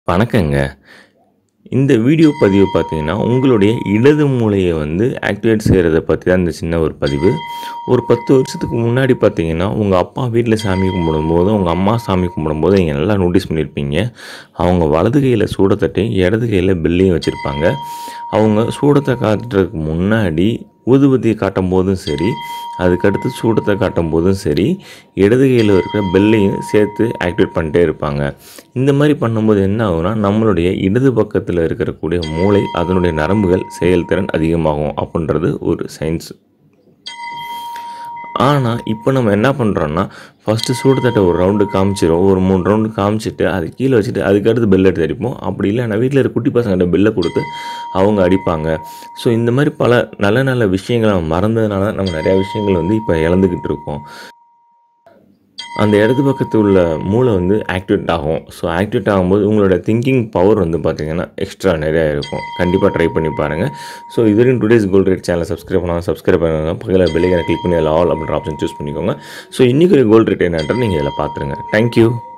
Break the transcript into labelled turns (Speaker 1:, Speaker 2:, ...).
Speaker 1: வணக்கங்க. இந்த வீடியோ பதிவு பார்த்தீங்கன்னா, உங்களுடைய இடது மூளைய வந்து ஆக்டிவேட் செய்றத பத்தி தான் இந்த சின்ன ஒரு பதிவு. ஒரு 10 வருஷத்துக்கு முன்னாடி பார்த்தீங்கன்னா, உங்க அப்பா வீட்ல சாமி கும்பிடும்போதும், உங்க அம்மா சாமி கும்பிடும்போதும் நீங்க நல்லா நோட்டீஸ் பண்ணியிருப்பீங்க. அவங்க வலது கையில சூடத்தட்டையும், இடது கையில பெல்லையும் வச்சிருப்பாங்க. அவங்க சூடத்த காட்டுறதுக்கு முன்னாடி ஊதுபத்திய காட்டும்போதும் சரி, அதுக்கடுத்து சூடத்த காட்டும்போதும் சரி, இடது கையில இருக்கிற பெல்லையும் சேர்த்து ஆக்டிவேட் பண்ணிட்டே இருப்பாங்க. இந்த மாரி பண்ணும்போது என்ன ஆகும்னா, நம்மளுடைய இடது பக்கத்தில இருக்கக்கூடிய மூளை, அதனுடைய நரம்புகள் செயல்திறன் அதிகமாகும் அப்புட்ன்றது ஒரு சயின்ஸ். ஆனா, இப்ப நம்ம என்ன பண்றோம்னா, ஃபர்ஸ்ட்டு சூடத்தட்ட ஒரு ரவுண்டு காமிச்சிருவோம். ஒரு 3 ரவுண்டு காமிச்சுட்டு, அத கீழ வச்சுட்டு, அதுக்கடுத்து பெல் எடுத்து அடிப்போம். அப்படி இல்லன்னா, வீட்ல இருக்க குட்டி பசங்கட்ட பெல்ல குடுத்து அவங்க அடிப்பாங்க. ஸோ, இந்த மாரி பல நல்ல நல்ல விஷயங்கள நம்ம மறந்ததுனால தான் நம்ம நெறைய விஷயங்கள் வந்து இப்ப இழந்துகிட்டு இருக்கோம். அந்த இடது பக்கத்து உள்ள மூளை வந்து ஆக்டிவேட் ஆகும். ஸோ, ஆக்டிவேட் ஆகும்போது உங்களோட திங்கிங் பவர் வந்து பார்த்தீங்கன்னா, எக்ஸ்ட்ரா நெறையா இருக்கும். கண்டிப்பா ட்ரை பண்ணி பாருங்க. ஸோ, இதுவரையும் டுடேஸ் கோல்ட் ரேட் சேனல சப்ஸ்கிரைப் பண்ணாம சப்ஸ்கிரைப் பண்ணுங்க. பக்கத்தில பெல் ஐகான கிளிக் பண்ணி அதில ஆல் அப்படின்ற ஆப்ஷன் சூஸ் பண்ணிக்கோங்க. ஸோ, இன்னைக்கு கோல்ட் ரேட் என்னன்றது நீங்க இதில பார்த்துருங்க. Thank you.